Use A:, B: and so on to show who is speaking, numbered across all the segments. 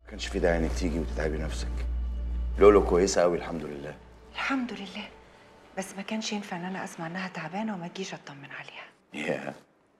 A: ما كانش في داعي انك تيجي وتتعبي نفسك لولو كويسه قوي الحمد لله
B: الحمد لله بس ما كانش ينفع ان انا اسمع انها تعبانه وما اجيش اطمن عليها
A: ياه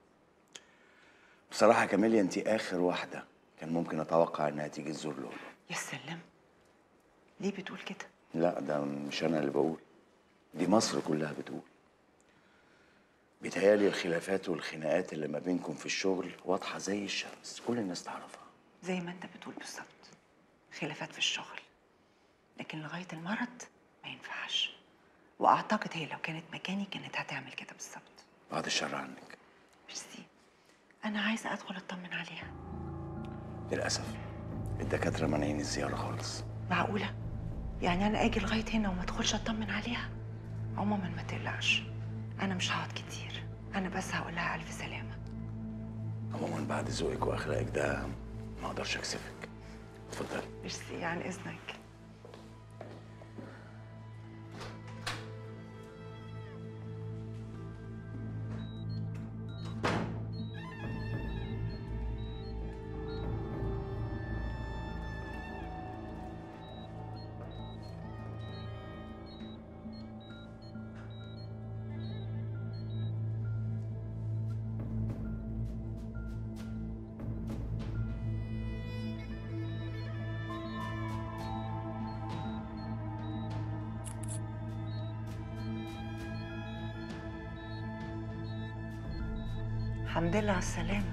A: بصراحه كاميليا انت اخر واحده كان ممكن اتوقع انها تيجي تزور لولو
B: يا سلام ليه بتقول كده
A: لا ده مش انا اللي بقول دي مصر كلها بتقول بيتهيألي الخلافات والخناقات اللي ما بينكم في الشغل واضحه زي الشمس كل الناس تعرفها
B: زي ما انت بتقول بالظبط خلافات في الشغل لكن لغايه المرض ما ينفعش واعتقد هي لو كانت مكاني كانت هتعمل كده بالظبط
A: بعد الشر عنك
B: ميرسي انا عايزه ادخل اطمن عليها
A: للاسف الدكاتره مانعين الزياره خالص
B: معقوله يعني انا اجي لغايه هنا وما ادخلش اطمن عليها عموما ما تقلقش انا مش هقعد كتير انا بس هقول لها الف سلامه
A: عموما بعد ذوقك واخلاقك ده ما اقدرش اكسفك اتفضلي
B: ميرسي عن اذنك الحمد لله على السلامه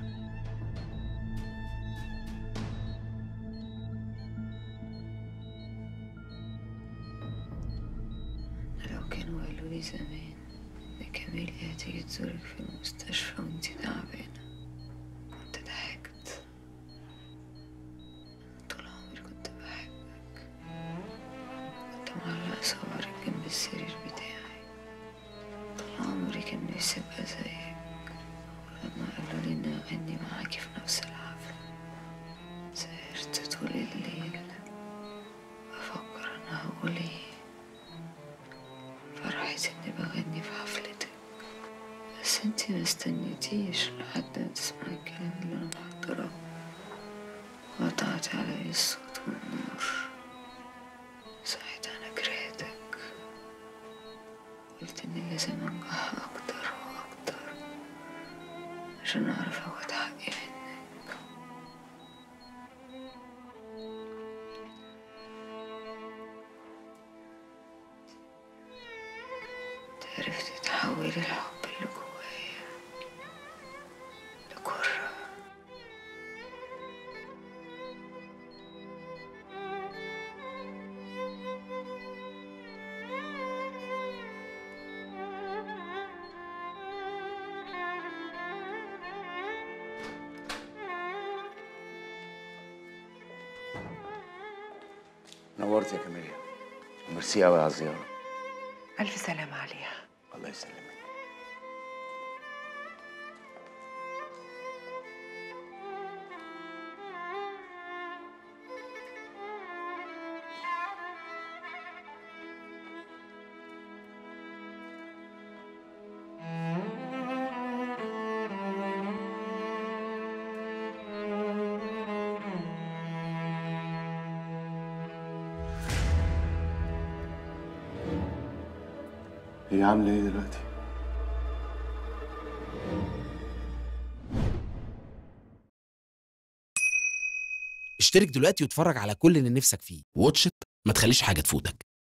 C: لو كانوا قالوا لي زمان إن كاميليا هتيجي تزورك في المستشفى وانتي تعبانة كنت ضحكت طول عمري كنت بحبك كنت معلقة صورك جنب السرير بتاعي طول عمري كان نفسي أبقى زيك ولما قالوا لي إن أغني معاكي في نفس الحفلة سهرت طول الليل بفكر أنا هقول إيه فرحت اني بغني في حفلتك بس انتي ما استنيتيش لحد ما تسمعي الكلام اللي انا محضره وقطعت علي الصوت والنور ساعتها انا كرهتك قلت اني لازم انجح اكتر واكتر عشان اعرف اخد حقي منك عرفتي تحولي الحب اللي جوايا لكرة
A: نورت يا كاميليا ميرسي قوي على الزياره
B: الف سلامه عليها
A: الله يسلمك هي عامله ايه دلوقتي
D: اشترك دلوقتي واتفرج على كل اللي نفسك فيه واتش إت، ما تخليش حاجة تفوتك